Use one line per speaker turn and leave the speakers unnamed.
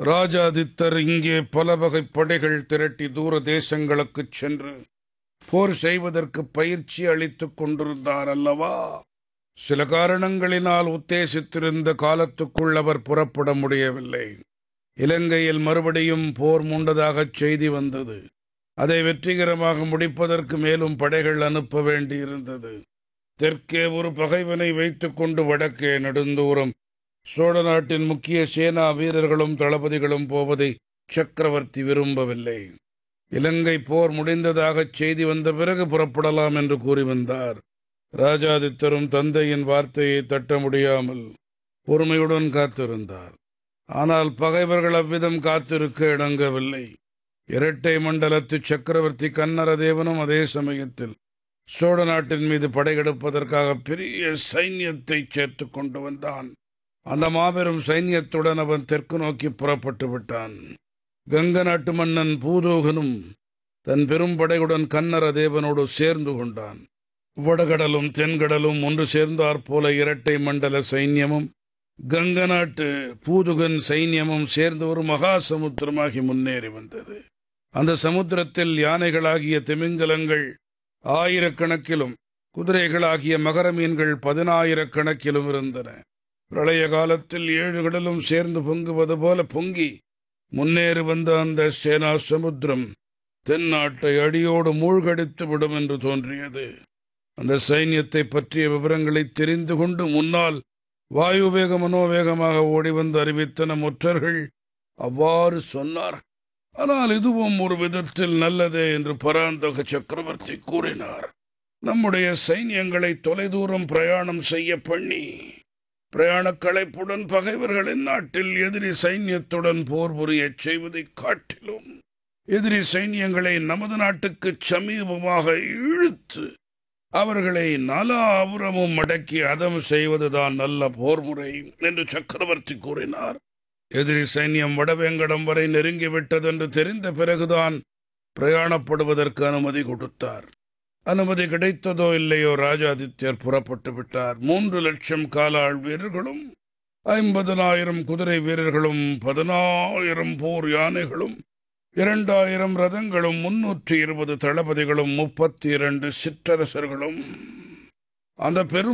ராஜாதித்தர் இங்கே பல வகை படைகள் திரட்டி தூர தேசங்களுக்குச் சென்று போர் செய்வதற்கு பயிற்சி அளித்துக் கொண்டிருந்தார் அல்லவா சில காரணங்களினால் உத்தேசித்திருந்த காலத்துக்குள் அவர் புறப்பட முடியவில்லை இலங்கையில் மறுபடியும் போர் மூண்டதாகச் செய்தி வந்தது அதை வெற்றிகரமாக முடிப்பதற்கு மேலும் படைகள் அனுப்ப வேண்டியிருந்தது தெற்கே ஒரு பகைவனை வைத்துக்கொண்டு வடக்கே நெடுந்தூரம் சோழ நாட்டின் முக்கிய சேனா வீரர்களும் தளபதிகளும் போவதை சக்கரவர்த்தி விரும்பவில்லை இலங்கை போர் முடிந்ததாகச் செய்தி வந்த பிறகு புறப்படலாம் என்று கூறி வந்தார் ராஜாதித்தரும் தந்தையின் வார்த்தையை தட்ட முடியாமல் பொறுமையுடன் காத்திருந்தார் ஆனால் பகைவர்கள் அவ்விதம் காத்திருக்க இணங்கவில்லை இரட்டை மண்டலத்து சக்கரவர்த்தி கன்னரதேவனும் அதே சமயத்தில் சோழ நாட்டின் மீது படையெடுப்பதற்காக பெரிய சைன்யத்தை சேர்த்து கொண்டு வந்தான் அந்த மாபெரும் சைன்யத்துடன் அவன் தெற்கு நோக்கி புறப்பட்டு விட்டான் கங்க நாட்டு மன்னன் பூதோகனும் தன் பெரும் படையுடன் கன்னர தேவனோடு சேர்ந்து கொண்டான் வடகடலும் தென்கடலும் ஒன்று சேர்ந்தாற் போல இரட்டை மண்டல சைன்யமும் கங்க நாட்டு பூதுகன் சைன்யமும் சேர்ந்து ஒரு மகா சமுத்திரமாகி முன்னேறி வந்தது அந்த சமுத்திரத்தில் யானைகளாகிய திமிங்கலங்கள் ஆயிரக்கணக்கிலும் குதிரைகளாகிய மகர மீன்கள் பதினாயிரக்கணக்கிலும் இருந்தன பிரளய காலத்தில் ஏழு கடலும் சேர்ந்து பொங்குவது போல பொங்கி முன்னேறி வந்த அந்த சேனா சமுத்திரம் தென்னாட்டை அடியோடு மூழ்கடித்து விடும் என்று தோன்றியது அந்த சைன்யத்தை பற்றிய விவரங்களை தெரிந்து கொண்டு முன்னால் வாயுவேக மனோவேகமாக ஓடி வந்து அறிவித்தன முற்றர்கள் அவ்வாறு சொன்னார் ஆனால் இதுவும் ஒரு விதத்தில் நல்லதே என்று பராந்தக சக்கரவர்த்தி கூறினார் நம்முடைய சைன்யங்களை தொலைதூரம் பிரயாணம் செய்ய பண்ணி பிரயாணக் களைப்புடன் பகைவர்களின் நாட்டில் எதிரி சைன்யத்துடன் போர் புரியச் செய்வதைக் காட்டிலும் எதிரி சைன்யங்களை நமது நாட்டுக்கு சமீபமாக இழுத்து அவர்களை நலாபுரமும் அடக்கி அதம் செய்வதுதான் நல்ல போர் முறை என்று சக்கரவர்த்தி கூறினார் எதிரி சைன்யம் வடவேங்கடம் வரை நெருங்கிவிட்டதென்று தெரிந்த பிறகுதான் பிரயாணப்படுவதற்கு அனுமதி கொடுத்தார் அனுமதி கிடைத்ததோ இல்லையோ ராஜாதித்யர் புறப்பட்டு விட்டார் மூன்று லட்சம் காலாள் வீரர்களும் ஐம்பதனாயிரம் குதிரை வீரர்களும் பதினாயிரம் போர் யானைகளும் இரண்டாயிரம் ரதங்களும் முன்னூற்றி இருபது தளபதிகளும் முப்பத்தி இரண்டு சிற்றரசர்களும் அந்த பெரும்